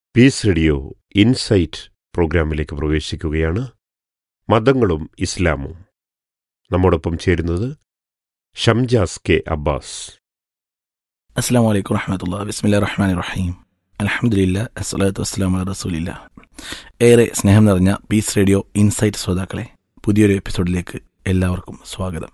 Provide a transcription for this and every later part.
piece radio insight പ്രോഗ്രാമിലേക്ക് പ്രവേശിക്കുകയാണ് മതങ്ങളും ഇസ്ലാമും നമ്മോടൊപ്പം ചേരുന്നത് ഷംജാസ് കെ അബ്ബാസ് അസ്സാം വലൈക്കും വറഹമത്തുള്ള ബിസ്മില്ല റഹ്മാൻ റഹീം അലഹമുല്ല അസ്സലാത്തു വസ്സലാം അല റസൂലില്ല ഏറെ സ്നേഹം നിറഞ്ഞ പീസ് റേഡിയോ ഇൻസൈറ്റ് ശ്രോതാക്കളെ പുതിയൊരു എപ്പിസോഡിലേക്ക് എല്ലാവർക്കും സ്വാഗതം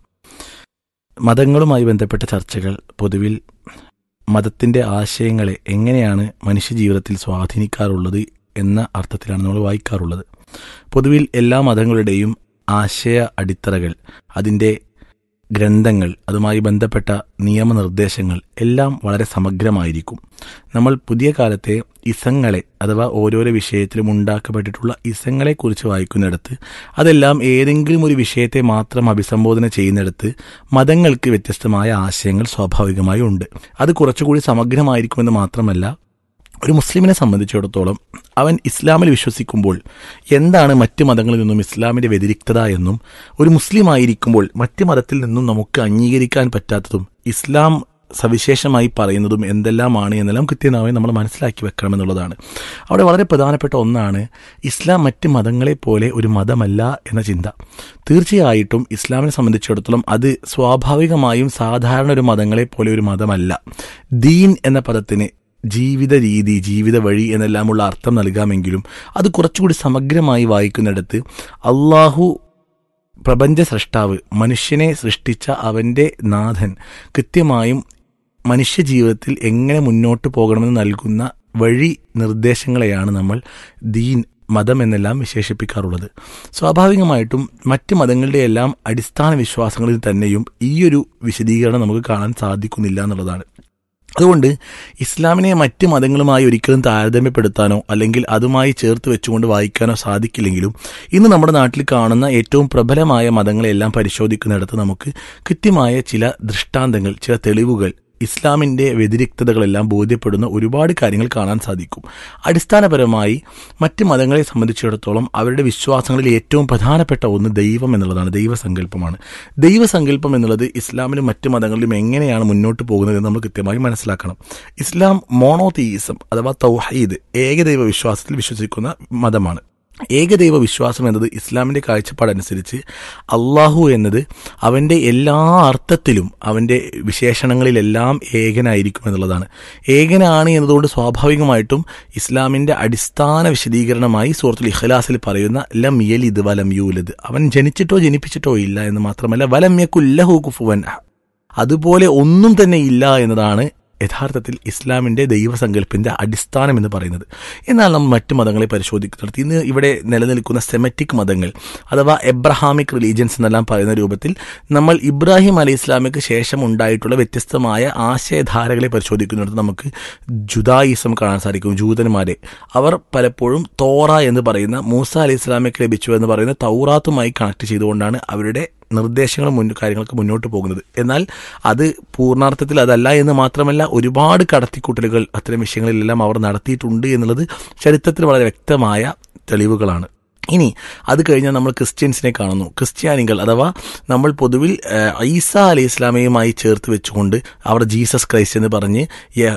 മതങ്ങളുമായി ബന്ധപ്പെട്ട ചർച്ചകൾ പൊതുവിൽ മതത്തിൻ്റെ ആശയങ്ങളെ എങ്ങനെയാണ് മനുഷ്യജീവിതത്തിൽ സ്വാധീനിക്കാറുള്ളത് എന്ന അർത്ഥത്തിലാണ് നമ്മൾ വായിക്കാറുള്ളത് പൊതുവിൽ എല്ലാ മതങ്ങളുടെയും ആശയ അടിത്തറകൾ അതിൻ്റെ ഗ്രന്ഥങ്ങൾ അതുമായി ബന്ധപ്പെട്ട നിയമനിർദ്ദേശങ്ങൾ എല്ലാം വളരെ സമഗ്രമായിരിക്കും നമ്മൾ പുതിയ കാലത്തെ ഇസങ്ങളെ അഥവാ ഓരോരോ വിഷയത്തിലും ഉണ്ടാക്കപ്പെട്ടിട്ടുള്ള ഇസങ്ങളെക്കുറിച്ച് വായിക്കുന്നിടത്ത് അതെല്ലാം ഏതെങ്കിലും ഒരു വിഷയത്തെ മാത്രം അഭിസംബോധന ചെയ്യുന്നിടത്ത് മതങ്ങൾക്ക് വ്യത്യസ്തമായ ആശയങ്ങൾ സ്വാഭാവികമായി ഉണ്ട് അത് കുറച്ചുകൂടി സമഗ്രമായിരിക്കുമെന്ന് മാത്രമല്ല ഒരു മുസ്ലിമിനെ സംബന്ധിച്ചിടത്തോളം അവൻ ഇസ്ലാമിൽ വിശ്വസിക്കുമ്പോൾ എന്താണ് മറ്റ് മതങ്ങളിൽ നിന്നും ഇസ്ലാമിൻ്റെ വ്യതിരിക്തത എന്നും ഒരു മുസ്ലിം ആയിരിക്കുമ്പോൾ മറ്റ് മതത്തിൽ നിന്നും നമുക്ക് അംഗീകരിക്കാൻ പറ്റാത്തതും ഇസ്ലാം സവിശേഷമായി പറയുന്നതും എന്തെല്ലാമാണ് എന്നെല്ലാം കൃത്യമായി നമ്മൾ മനസ്സിലാക്കി വെക്കണമെന്നുള്ളതാണ് അവിടെ വളരെ പ്രധാനപ്പെട്ട ഒന്നാണ് ഇസ്ലാം മറ്റ് മതങ്ങളെ പോലെ ഒരു മതമല്ല എന്ന ചിന്ത തീർച്ചയായിട്ടും ഇസ്ലാമിനെ സംബന്ധിച്ചിടത്തോളം അത് സ്വാഭാവികമായും സാധാരണ ഒരു മതങ്ങളെ പോലെ ഒരു മതമല്ല ദീൻ എന്ന പദത്തിന് ജീവിത രീതി ജീവിത വഴി എന്നെല്ലാമുള്ള അർത്ഥം നൽകാമെങ്കിലും അത് കുറച്ചുകൂടി സമഗ്രമായി വായിക്കുന്നിടത്ത് അള്ളാഹു പ്രപഞ്ച സൃഷ്ടാവ് മനുഷ്യനെ സൃഷ്ടിച്ച അവൻ്റെ നാഥൻ കൃത്യമായും മനുഷ്യജീവിതത്തിൽ എങ്ങനെ മുന്നോട്ട് പോകണമെന്ന് നൽകുന്ന വഴി നിർദ്ദേശങ്ങളെയാണ് നമ്മൾ ദീൻ മതം എന്നെല്ലാം വിശേഷിപ്പിക്കാറുള്ളത് സ്വാഭാവികമായിട്ടും മറ്റ് മതങ്ങളുടെ എല്ലാം അടിസ്ഥാന വിശ്വാസങ്ങളിൽ തന്നെയും ഈയൊരു വിശദീകരണം നമുക്ക് കാണാൻ സാധിക്കുന്നില്ല എന്നുള്ളതാണ് അതുകൊണ്ട് ഇസ്ലാമിനെ മറ്റ് മതങ്ങളുമായി ഒരിക്കലും താരതമ്യപ്പെടുത്താനോ അല്ലെങ്കിൽ അതുമായി ചേർത്ത് വെച്ചുകൊണ്ട് വായിക്കാനോ സാധിക്കില്ലെങ്കിലും ഇന്ന് നമ്മുടെ നാട്ടിൽ കാണുന്ന ഏറ്റവും പ്രബലമായ മതങ്ങളെല്ലാം പരിശോധിക്കുന്നിടത്ത് നമുക്ക് കൃത്യമായ ചില ദൃഷ്ടാന്തങ്ങൾ ചില തെളിവുകൾ ഇസ്ലാമിൻ്റെ വ്യതിരിക്തതകളെല്ലാം ബോധ്യപ്പെടുന്ന ഒരുപാട് കാര്യങ്ങൾ കാണാൻ സാധിക്കും അടിസ്ഥാനപരമായി മറ്റ് മതങ്ങളെ സംബന്ധിച്ചിടത്തോളം അവരുടെ വിശ്വാസങ്ങളിൽ ഏറ്റവും പ്രധാനപ്പെട്ട ഒന്ന് ദൈവം എന്നുള്ളതാണ് ദൈവസങ്കല്പമാണ് ദൈവസങ്കല്പം എന്നുള്ളത് ഇസ്ലാമിലും മറ്റ് മതങ്ങളിലും എങ്ങനെയാണ് മുന്നോട്ട് പോകുന്നത് എന്ന് നമ്മൾ കൃത്യമായി മനസ്സിലാക്കണം ഇസ്ലാം മോണോതീയിസം അഥവാ തൗഹീദ് ഏകദൈവ വിശ്വാസത്തിൽ വിശ്വസിക്കുന്ന മതമാണ് ഏകദൈവ വിശ്വാസം എന്നത് ഇസ്ലാമിൻ്റെ കാഴ്ചപ്പാടനുസരിച്ച് അള്ളാഹു എന്നത് അവൻ്റെ എല്ലാ അർത്ഥത്തിലും അവൻ്റെ വിശേഷണങ്ങളിലെല്ലാം ഏകനായിരിക്കും എന്നുള്ളതാണ് ഏകനാണ് എന്നതുകൊണ്ട് സ്വാഭാവികമായിട്ടും ഇസ്ലാമിൻ്റെ അടിസ്ഥാന വിശദീകരണമായി സൂറത്തുൽ ഇഖ്ലാസിൽ പറയുന്ന ലം യലിദ് വലം യൂലദ് അവൻ ജനിച്ചിട്ടോ ജനിപ്പിച്ചിട്ടോ ഇല്ല എന്ന് മാത്രമല്ല വലം യക്കുല്ലഹു കുഫുവൻ അതുപോലെ ഒന്നും തന്നെ ഇല്ല എന്നതാണ് യഥാർത്ഥത്തിൽ ഇസ്ലാമിൻ്റെ ദൈവസങ്കല്പത്തിൻ്റെ അടിസ്ഥാനം എന്ന് പറയുന്നത് എന്നാൽ നമ്മൾ മറ്റ് മതങ്ങളെ പരിശോധിക്കുന്നിടത്ത് ഇന്ന് ഇവിടെ നിലനിൽക്കുന്ന സെമറ്റിക് മതങ്ങൾ അഥവാ എബ്രഹാമിക് റിലീജിയൻസ് എന്നെല്ലാം പറയുന്ന രൂപത്തിൽ നമ്മൾ ഇബ്രാഹിം അലി ഇസ്ലാമിക്ക് ശേഷം ഉണ്ടായിട്ടുള്ള വ്യത്യസ്തമായ ആശയധാരകളെ പരിശോധിക്കുന്നിടത്ത് നമുക്ക് ജുദായിസം കാണാൻ സാധിക്കും ജൂതന്മാരെ അവർ പലപ്പോഴും തോറ എന്ന് പറയുന്ന മൂസ അലി ഇസ്ലാമിക്ക് ലഭിച്ചു എന്ന് പറയുന്ന തൗറാത്തുമായി കണക്ട് ചെയ്തുകൊണ്ടാണ് അവരുടെ നിർദ്ദേശങ്ങൾ മുൻ കാര്യങ്ങൾക്ക് മുന്നോട്ട് പോകുന്നത് എന്നാൽ അത് പൂർണ്ണാർത്ഥത്തിൽ അതല്ല എന്ന് മാത്രമല്ല ഒരുപാട് കടത്തിക്കൂട്ടലുകൾ അത്തരം വിഷയങ്ങളിലെല്ലാം അവർ നടത്തിയിട്ടുണ്ട് എന്നുള്ളത് ചരിത്രത്തിൽ വളരെ വ്യക്തമായ തെളിവുകളാണ് ഇനി അത് കഴിഞ്ഞാൽ നമ്മൾ ക്രിസ്ത്യൻസിനെ കാണുന്നു ക്രിസ്ത്യാനികൾ അഥവാ നമ്മൾ പൊതുവിൽ ഈസ അലി ഇസ്ലാമയുമായി ചേർത്ത് വെച്ചുകൊണ്ട് അവർ ജീസസ് ക്രൈസ്റ്റ് എന്ന് പറഞ്ഞ്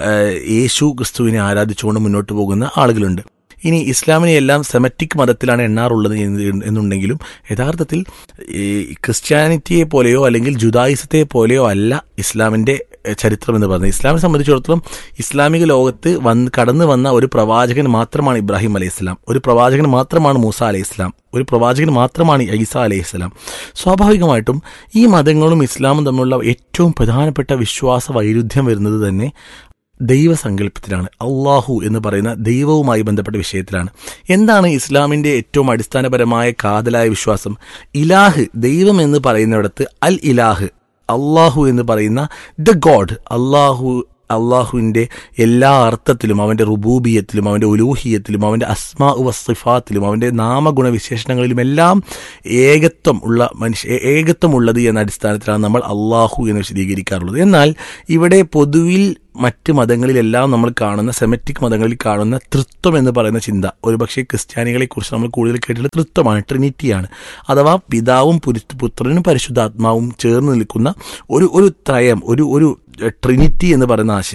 യേശു ക്രിസ്തുവിനെ ആരാധിച്ചുകൊണ്ട് മുന്നോട്ട് പോകുന്ന ആളുകളുണ്ട് ഇനി ഇസ്ലാമിനെ എല്ലാം സെമറ്റിക് മതത്തിലാണ് എണ്ണാറുള്ളത് എന്നുണ്ടെങ്കിലും യഥാർത്ഥത്തിൽ ഈ ക്രിസ്ത്യാനിറ്റിയെ പോലെയോ അല്ലെങ്കിൽ ജുദായിസത്തെ പോലെയോ അല്ല ഇസ്ലാമിൻ്റെ ചരിത്രം എന്ന് പറയുന്നത് ഇസ്ലാമിനെ സംബന്ധിച്ചിടത്തോളം ഇസ്ലാമിക ലോകത്ത് വന്ന് കടന്നു വന്ന ഒരു പ്രവാചകൻ മാത്രമാണ് ഇബ്രാഹിം അലൈഹി ഇസ്ലാം ഒരു പ്രവാചകൻ മാത്രമാണ് മൂസ അലൈഹി ഇസ്ലാം ഒരു പ്രവാചകൻ മാത്രമാണ് ഈസ അലൈഹി ഇസ്ലാം സ്വാഭാവികമായിട്ടും ഈ മതങ്ങളും ഇസ്ലാമും തമ്മിലുള്ള ഏറ്റവും പ്രധാനപ്പെട്ട വിശ്വാസ വൈരുദ്ധ്യം വരുന്നത് തന്നെ ദൈവസങ്കല്പത്തിലാണ് അള്ളാഹു എന്ന് പറയുന്ന ദൈവവുമായി ബന്ധപ്പെട്ട വിഷയത്തിലാണ് എന്താണ് ഇസ്ലാമിൻ്റെ ഏറ്റവും അടിസ്ഥാനപരമായ കാതലായ വിശ്വാസം ഇലാഹ് ദൈവം എന്ന് പറയുന്നിടത്ത് അൽ ഇലാഹ് അള്ളാഹു എന്ന് പറയുന്ന ദ ഗോഡ് അള്ളാഹു അള്ളാഹുവിൻ്റെ എല്ലാ അർത്ഥത്തിലും അവൻ്റെ റുബൂബിയത്തിലും അവൻ്റെ ഉലൂഹിയത്തിലും അവൻ്റെ അസ്മാ വസിഫാത്തിലും അവൻ്റെ നാമഗുണ വിശേഷണങ്ങളിലും എല്ലാം ഏകത്വം ഉള്ള മനുഷ്യ ഏകത്വം ഉള്ളത് എന്ന അടിസ്ഥാനത്തിലാണ് നമ്മൾ അള്ളാഹു എന്ന് വിശദീകരിക്കാറുള്ളത് എന്നാൽ ഇവിടെ പൊതുവിൽ മറ്റ് മതങ്ങളിലെല്ലാം നമ്മൾ കാണുന്ന സെമറ്റിക് മതങ്ങളിൽ കാണുന്ന തൃത്വം എന്ന് പറയുന്ന ചിന്ത ഒരുപക്ഷെ ക്രിസ്ത്യാനികളെക്കുറിച്ച് നമ്മൾ കൂടുതൽ കേട്ടിട്ടുള്ള തൃത്വമാണ് ട്രിനിറ്റിയാണ് അഥവാ പിതാവും പുത്രനും പരിശുദ്ധാത്മാവും ചേർന്ന് നിൽക്കുന്ന ഒരു ഒരു ത്രയം ഒരു ഒരു ട്രിനിറ്റി എന്ന് പറയുന്ന ആശയം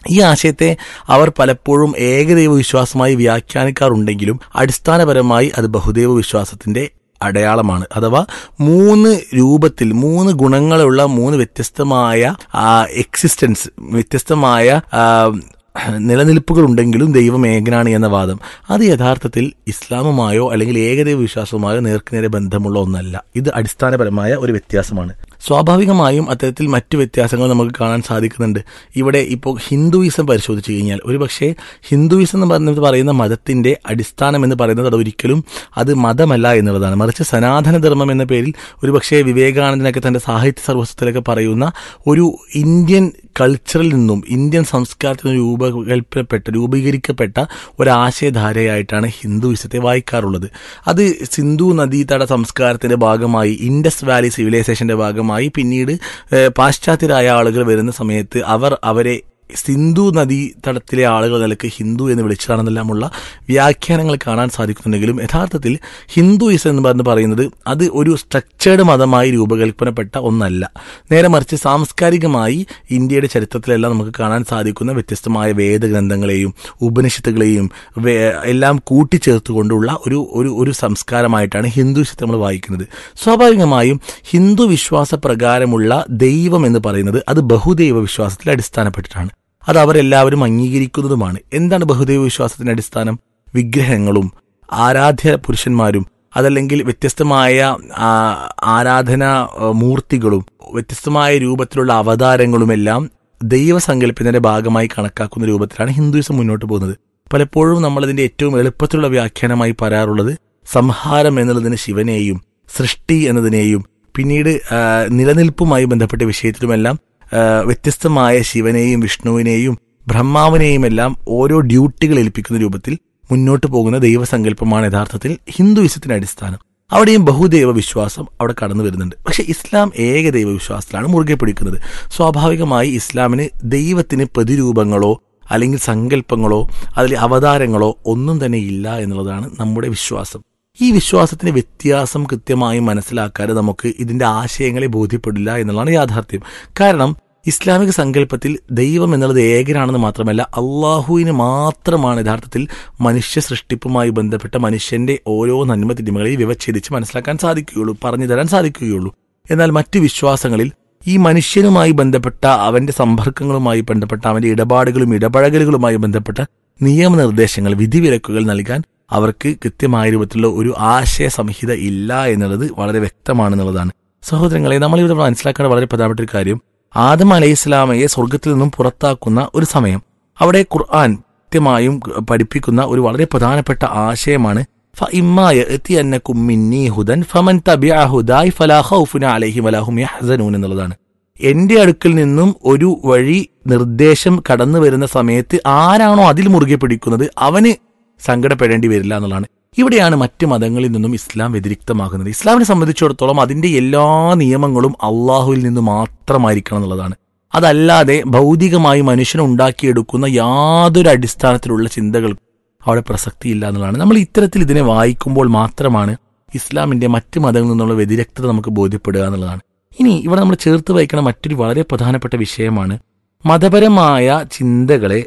ഈ ആശയത്തെ അവർ പലപ്പോഴും ഏകദൈവ വിശ്വാസമായി വ്യാഖ്യാനിക്കാറുണ്ടെങ്കിലും അടിസ്ഥാനപരമായി അത് ബഹുദൈവ വിശ്വാസത്തിന്റെ അടയാളമാണ് അഥവാ മൂന്ന് രൂപത്തിൽ മൂന്ന് ഗുണങ്ങളുള്ള മൂന്ന് വ്യത്യസ്തമായ എക്സിസ്റ്റൻസ് വ്യത്യസ്തമായ ആ, നിലനിൽപ്പുകൾ ഉണ്ടെങ്കിലും ദൈവം ഏകനാണ് എന്ന വാദം അത് യഥാർത്ഥത്തിൽ ഇസ്ലാമുമായോ അല്ലെങ്കിൽ ഏകദൈവ വിശ്വാസവുമായോ നേർക്കുനേരെ ബന്ധമുള്ള ഒന്നല്ല ഇത് അടിസ്ഥാനപരമായ ഒരു വ്യത്യാസമാണ് സ്വാഭാവികമായും അത്തരത്തിൽ മറ്റു വ്യത്യാസങ്ങൾ നമുക്ക് കാണാൻ സാധിക്കുന്നുണ്ട് ഇവിടെ ഇപ്പോൾ ഹിന്ദുയിസം പരിശോധിച്ചു കഴിഞ്ഞാൽ ഒരുപക്ഷെ ഹിന്ദുയിസം എന്ന് പറയുന്നത് പറയുന്ന മതത്തിന്റെ അടിസ്ഥാനം എന്ന് പറയുന്നത് അത് ഒരിക്കലും അത് മതമല്ല എന്നുള്ളതാണ് മറിച്ച് സനാതന ധർമ്മം എന്ന പേരിൽ ഒരുപക്ഷെ വിവേകാനന്ദനൊക്കെ തന്റെ സാഹിത്യ സർവസ്വത്തിലൊക്കെ പറയുന്ന ഒരു ഇന്ത്യൻ കൾച്ചറിൽ നിന്നും ഇന്ത്യൻ സംസ്കാരത്തിൽ നിന്നും രൂപകൽപ്പപ്പെട്ട രൂപീകരിക്കപ്പെട്ട ഒരാശയധാരയായിട്ടാണ് ഹിന്ദുയിസത്തെ വായിക്കാറുള്ളത് അത് സിന്ധു നദീതട സംസ്കാരത്തിന്റെ ഭാഗമായി ഇൻഡസ് വാലി സിവിലൈസേഷന്റെ ഭാഗമായി പിന്നീട് ഏഹ്, പാശ്ചാത്യരായ ആളുകൾ വരുന്ന സമയത്ത് അവർ അവരെ സിന്ധു നദീ തടത്തിലെ ആളുകൾ നിലക്ക് ഹിന്ദു എന്ന് വിളിച്ചതാണെന്നെല്ലാമുള്ള വ്യാഖ്യാനങ്ങൾ കാണാൻ സാധിക്കുന്നുണ്ടെങ്കിലും യഥാർത്ഥത്തിൽ ഹിന്ദുയിസം എന്ന് പറഞ്ഞ് പറയുന്നത് അത് ഒരു സ്ട്രക്ചേർഡ് മതമായി രൂപകൽപ്പനപ്പെട്ട ഒന്നല്ല നേരെ മറിച്ച് സാംസ്കാരികമായി ഇന്ത്യയുടെ ചരിത്രത്തിലെല്ലാം നമുക്ക് കാണാൻ സാധിക്കുന്ന വ്യത്യസ്തമായ വേദഗ്രന്ഥങ്ങളെയും ഉപനിഷത്തുകളെയും വേ- എല്ലാം കൂട്ടിച്ചേർത്തുകൊണ്ടുള്ള ഒരു ഒരു ഒരു സംസ്കാരമായിട്ടാണ് ഹിന്ദുയിസത്തെ നമ്മൾ വായിക്കുന്നത് സ്വാഭാവികമായും ഹിന്ദു വിശ്വാസ പ്രകാരമുള്ള ദൈവം എന്ന് പറയുന്നത് അത് ബഹുദൈവ വിശ്വാസത്തിൽ അടിസ്ഥാനപ്പെട്ടിട്ടാണ് അത് അവരെല്ലാവരും അംഗീകരിക്കുന്നതുമാണ് എന്താണ് ബഹുദൈവ വിശ്വാസത്തിന്റെ അടിസ്ഥാനം വിഗ്രഹങ്ങളും ആരാധ്യ പുരുഷന്മാരും അതല്ലെങ്കിൽ വ്യത്യസ്തമായ ആ, ആരാധന ആ, മൂർത്തികളും വ്യത്യസ്തമായ രൂപത്തിലുള്ള അവതാരങ്ങളുമെല്ലാം ദൈവസങ്കല്പത്തിന്റെ ഭാഗമായി കണക്കാക്കുന്ന രൂപത്തിലാണ് ഹിന്ദുയിസം മുന്നോട്ട് പോകുന്നത് പലപ്പോഴും നമ്മളതിന്റെ ഏറ്റവും എളുപ്പത്തിലുള്ള വ്യാഖ്യാനമായി പറയാറുള്ളത് സംഹാരം എന്നുള്ളതിന് ശിവനെയും സൃഷ്ടി എന്നതിനെയും പിന്നീട് ആ, നിലനിൽപ്പുമായി ബന്ധപ്പെട്ട വിഷയത്തിലുമെല്ലാം ആ, വ്യത്യസ്തമായ ശിവനെയും വിഷ്ണുവിനെയും ബ്രഹ്മാവിനെയും എല്ലാം ഓരോ ഡ്യൂട്ടികൾ ഏൽപ്പിക്കുന്ന രൂപത്തിൽ മുന്നോട്ട് പോകുന്ന ദൈവസങ്കല്പമാണ് യഥാർത്ഥത്തിൽ ഹിന്ദുയിസത്തിന്റെ അടിസ്ഥാനം അവിടെയും ബഹുദൈവ വിശ്വാസം അവിടെ കടന്നു വരുന്നുണ്ട് പക്ഷെ ഇസ്ലാം ഏകദൈവ വിശ്വാസത്തിലാണ് മുറുകെ പിടിക്കുന്നത് സ്വാഭാവികമായി ഇസ്ലാമിന് ദൈവത്തിന് പ്രതിരൂപങ്ങളോ അല്ലെങ്കിൽ സങ്കല്പങ്ങളോ അതിൽ അവതാരങ്ങളോ ഒന്നും തന്നെ ഇല്ല എന്നുള്ളതാണ് നമ്മുടെ വിശ്വാസം ഈ വിശ്വാസത്തിന്റെ വ്യത്യാസം കൃത്യമായി മനസ്സിലാക്കാതെ നമുക്ക് ഇതിന്റെ ആശയങ്ങളെ ബോധ്യപ്പെടില്ല എന്നുള്ളതാണ് യാഥാർത്ഥ്യം കാരണം ഇസ്ലാമിക സങ്കല്പത്തിൽ ദൈവം എന്നുള്ളത് ഏകനാണെന്ന് മാത്രമല്ല അള്ളാഹുവിന് മാത്രമാണ് യഥാർത്ഥത്തിൽ മനുഷ്യ സൃഷ്ടിപ്പുമായി ബന്ധപ്പെട്ട മനുഷ്യന്റെ ഓരോ നന്മ തിന്മകളെയും വിവച്ഛേദിച്ച് മനസ്സിലാക്കാൻ സാധിക്കുകയുള്ളൂ പറഞ്ഞു തരാൻ സാധിക്കുകയുള്ളൂ എന്നാൽ മറ്റു വിശ്വാസങ്ങളിൽ ഈ മനുഷ്യനുമായി ബന്ധപ്പെട്ട അവന്റെ സമ്പർക്കങ്ങളുമായി ബന്ധപ്പെട്ട അവന്റെ ഇടപാടുകളും ഇടപഴകലുകളുമായി ബന്ധപ്പെട്ട നിയമനിർദ്ദേശങ്ങൾ വിധിവിലക്കുകൾ നൽകാൻ അവർക്ക് കൃത്യമായ രൂപത്തിലുള്ള ഒരു ആശയ സംഹിത ഇല്ല എന്നുള്ളത് വളരെ വ്യക്തമാണെന്നുള്ളതാണ് സഹോദരങ്ങളെ നമ്മളിവിടെ മനസ്സിലാക്കേണ്ട വളരെ പ്രധാനപ്പെട്ട ഒരു കാര്യം ആദം അലൈഹി ഇസ്ലാമയെ സ്വർഗത്തിൽ നിന്നും പുറത്താക്കുന്ന ഒരു സമയം അവിടെ ഖുർആൻ കൃത്യമായും പഠിപ്പിക്കുന്ന ഒരു വളരെ പ്രധാനപ്പെട്ട ആശയമാണ് فإما يأتينكم مني هدى فمن تبع هداي فلا خوف عليهم ولا هم يحزنون എന്നുള്ളതാണ് എന്റെ അടുക്കൽ നിന്നും ഒരു വഴി നിർദ്ദേശം കടന്നു വരുന്ന സമയത്ത് ആരാണോ അതിൽ മുറുകെ പിടിക്കുന്നത് അവന് സങ്കടപ്പെടേണ്ടി വരില്ല എന്നുള്ളതാണ് ഇവിടെയാണ് മറ്റ് മതങ്ങളിൽ നിന്നും ഇസ്ലാം വ്യതിരിക്തമാകുന്നത് ഇസ്ലാമിനെ സംബന്ധിച്ചിടത്തോളം അതിന്റെ എല്ലാ നിയമങ്ങളും അള്ളാഹുവിൽ നിന്ന് മാത്രമായിരിക്കണം എന്നുള്ളതാണ് അതല്ലാതെ ഭൗതികമായി മനുഷ്യൻ ഉണ്ടാക്കിയെടുക്കുന്ന യാതൊരു അടിസ്ഥാനത്തിലുള്ള ചിന്തകൾ അവിടെ പ്രസക്തിയില്ല എന്നുള്ളതാണ് നമ്മൾ ഇത്തരത്തിൽ ഇതിനെ വായിക്കുമ്പോൾ മാത്രമാണ് ഇസ്ലാമിന്റെ മറ്റ് മതങ്ങളിൽ നിന്നുള്ള വ്യതിരക്തത നമുക്ക് ബോധ്യപ്പെടുക എന്നുള്ളതാണ് ഇനി ഇവിടെ നമ്മൾ ചേർത്ത് വയ്ക്കുന്ന മറ്റൊരു വളരെ പ്രധാനപ്പെട്ട വിഷയമാണ് മതപരമായ ചിന്തകളെ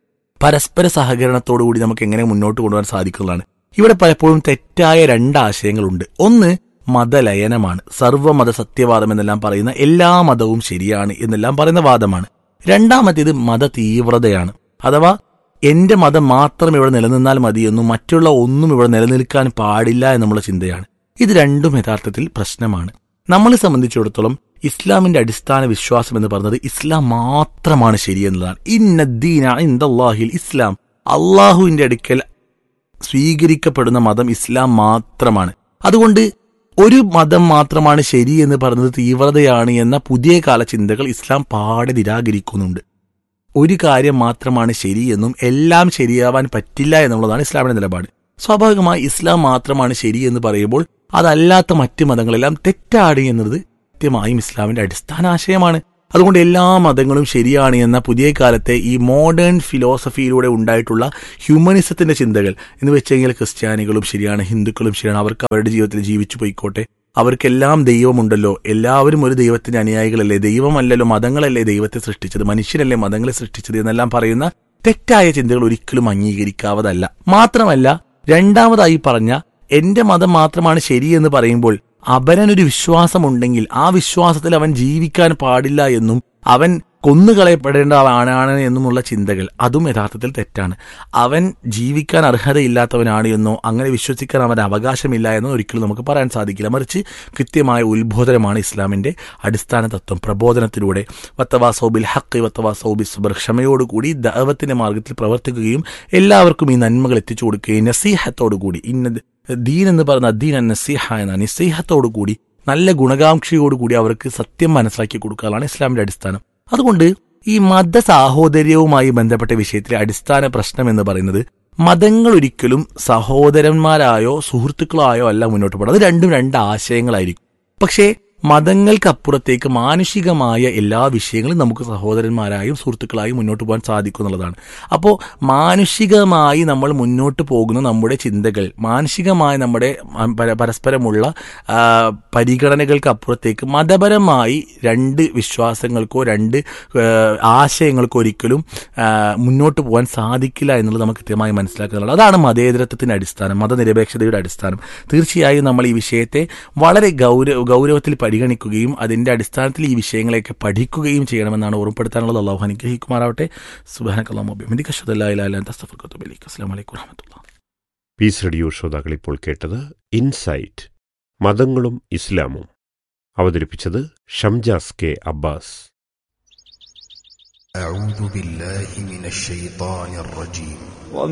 പരസ്പര സഹകരണത്തോടുകൂടി നമുക്ക് എങ്ങനെ മുന്നോട്ട് കൊണ്ടുപോകാൻ സാധിക്കുന്നതാണ് ഇവിടെ പലപ്പോഴും തെറ്റായ രണ്ട് ആശയങ്ങളുണ്ട് ഒന്ന് മതലയനമാണ് സർവ്വമത സത്യവാദം എന്നെല്ലാം പറയുന്ന എല്ലാ മതവും ശരിയാണ് എന്നെല്ലാം പറയുന്ന വാദമാണ് രണ്ടാമത്തേത് മത തീവ്രതയാണ് അഥവാ എന്റെ മതം മാത്രം ഇവിടെ നിലനിന്നാൽ മതിയെന്നും മറ്റുള്ള ഒന്നും ഇവിടെ നിലനിൽക്കാൻ പാടില്ല എന്നുള്ള ചിന്തയാണ് ഇത് രണ്ടും യഥാർത്ഥത്തിൽ പ്രശ്നമാണ് നമ്മളെ സംബന്ധിച്ചിടത്തോളം ഇസ്ലാമിന്റെ അടിസ്ഥാന വിശ്വാസം എന്ന് പറയുന്നത് ഇസ്ലാം മാത്രമാണ് ശരിയെന്നതാണ് ഇന്നദ്ദീന ഇന്ദാഹിൽ ഇസ്ലാം അള്ളാഹുവിന്റെ അടുക്കൽ സ്വീകരിക്കപ്പെടുന്ന മതം ഇസ്ലാം മാത്രമാണ് അതുകൊണ്ട് ഒരു മതം മാത്രമാണ് ശരി എന്ന് പറയുന്നത് തീവ്രതയാണ് എന്ന പുതിയ കാല ചിന്തകൾ ഇസ്ലാം പാടെ നിരാകരിക്കുന്നുണ്ട് ഒരു കാര്യം മാത്രമാണ് ശരിയെന്നും എല്ലാം ശരിയാവാൻ പറ്റില്ല എന്നുള്ളതാണ് ഇസ്ലാമിന്റെ നിലപാട് സ്വാഭാവികമായി ഇസ്ലാം മാത്രമാണ് ശരി എന്ന് പറയുമ്പോൾ അതല്ലാത്ത മറ്റ് മതങ്ങളെല്ലാം തെറ്റാണ് എന്നത് കൃത്യമായും ഇസ്ലാമിന്റെ അടിസ്ഥാന ആശയമാണ് അതുകൊണ്ട് എല്ലാ മതങ്ങളും ശരിയാണ് എന്ന പുതിയ കാലത്തെ ഈ മോഡേൺ ഫിലോസഫിയിലൂടെ ഉണ്ടായിട്ടുള്ള ഹ്യൂമനിസത്തിന്റെ ചിന്തകൾ എന്ന് വെച്ച് കഴിഞ്ഞാൽ ക്രിസ്ത്യാനികളും ശരിയാണ് ഹിന്ദുക്കളും ശരിയാണ് അവർക്ക് അവരുടെ ജീവിതത്തിൽ ജീവിച്ചു പോയിക്കോട്ടെ അവർക്കെല്ലാം ദൈവമുണ്ടല്ലോ എല്ലാവരും ഒരു ദൈവത്തിന്റെ അനുയായികളല്ലേ ദൈവമല്ലല്ലോ മതങ്ങളല്ലേ ദൈവത്തെ സൃഷ്ടിച്ചത് മനുഷ്യരല്ലേ മതങ്ങളെ സൃഷ്ടിച്ചത് എന്നെല്ലാം പറയുന്ന തെറ്റായ ചിന്തകൾ ഒരിക്കലും അംഗീകരിക്കാവതല്ല മാത്രമല്ല രണ്ടാമതായി പറഞ്ഞ എന്റെ മതം മാത്രമാണ് ശരിയെന്ന് പറയുമ്പോൾ അവനൊരു വിശ്വാസമുണ്ടെങ്കിൽ ആ വിശ്വാസത്തിൽ അവൻ ജീവിക്കാൻ പാടില്ല എന്നും അവൻ കൊന്നുകളയപ്പെടേണ്ട ആളാണ് എന്നുമുള്ള ചിന്തകൾ അതും യഥാർത്ഥത്തിൽ തെറ്റാണ് അവൻ ജീവിക്കാൻ അർഹതയില്ലാത്തവനാണ് എന്നോ അങ്ങനെ വിശ്വസിക്കാൻ അവന് അവകാശമില്ല എന്നോ ഒരിക്കലും നമുക്ക് പറയാൻ സാധിക്കില്ല മറിച്ച് കൃത്യമായ ഉത്ബോധനമാണ് ഇസ്ലാമിന്റെ അടിസ്ഥാന തത്വം പ്രബോധനത്തിലൂടെ വത്തവാ സൗബിൽ ഹക്ക് വത്തവാ സൗബി സുബർ ക്ഷമയോടുകൂടി ദൈവത്തിന്റെ മാർഗത്തിൽ പ്രവർത്തിക്കുകയും എല്ലാവർക്കും ഈ നന്മകൾ എത്തിച്ചു കൊടുക്കുകയും നസീഹത്തോടുകൂടി ഇന്ന ദീൻ എന്ന് പറയുന്ന അദ്ദീൻ നസീഹ എന്ന നിസ്സീഹത്തോടുകൂടി നല്ല ഗുണകാംക്ഷയോടുകൂടി അവർക്ക് സത്യം മനസ്സിലാക്കി കൊടുക്കാനാണ് ഇസ്ലാമിന്റെ അടിസ്ഥാനം അതുകൊണ്ട് ഈ മത സാഹോദര്യവുമായി ബന്ധപ്പെട്ട വിഷയത്തിലെ അടിസ്ഥാന പ്രശ്നം എന്ന് പറയുന്നത് മതങ്ങൾ ഒരിക്കലും സഹോദരന്മാരായോ സുഹൃത്തുക്കളായോ അല്ല മുന്നോട്ട് പോകുന്നത് അത് രണ്ടും രണ്ട് ആശയങ്ങളായിരിക്കും പക്ഷേ മതങ്ങൾക്കപ്പുറത്തേക്ക് മാനുഷികമായ എല്ലാ വിഷയങ്ങളും നമുക്ക് സഹോദരന്മാരായും സുഹൃത്തുക്കളായും മുന്നോട്ട് പോകാൻ സാധിക്കും എന്നുള്ളതാണ് അപ്പോൾ മാനുഷികമായി നമ്മൾ മുന്നോട്ട് പോകുന്ന നമ്മുടെ ചിന്തകൾ മാനുഷികമായി നമ്മുടെ പര- പരസ്പരമുള്ള ആ, പരിഗണനകൾക്ക് അപ്പുറത്തേക്ക് മതപരമായി രണ്ട് വിശ്വാസങ്ങൾക്കോ രണ്ട് ആ, ആശയങ്ങൾക്കോ ഒരിക്കലും ആ, മുന്നോട്ട് പോകാൻ സാധിക്കില്ല എന്നുള്ളത് നമുക്ക് കൃത്യമായി മനസ്സിലാക്കുന്നുള്ളത് അതാണ് മതേതരത്വത്തിന്റെ അടിസ്ഥാനം മതനിരപേക്ഷതയുടെ അടിസ്ഥാനം തീർച്ചയായും നമ്മൾ ഈ വിഷയത്തെ വളരെ ഗൗരവ ഗൗരവത്തിൽ പരിഗണിക്കുകയും അതിന്റെ അടിസ്ഥാനത്തിൽ ഈ വിഷയങ്ങളെയൊക്കെ പഠിക്കുകയും ചെയ്യണമെന്നാണ് ഓർമ്മപ്പെടുത്താനുള്ളത് അള്ളാഹു അനുഗ്രഹിക്കുമാറാവട്ടെ സുബാനക്കല്ലാസ്ലാം വലൈക്കും വറഹമത്തുള്ള പീസ് റേഡിയോ ശ്രോതാക്കൾ ഇപ്പോൾ കേട്ടത് ഇൻസൈറ്റ് മതങ്ങളും ഇസ്ലാമും അവതരിപ്പിച്ചത് ഷംജാസ് കെ അബ്ബാസ് أعوذ بالله من الشيطان الرجيم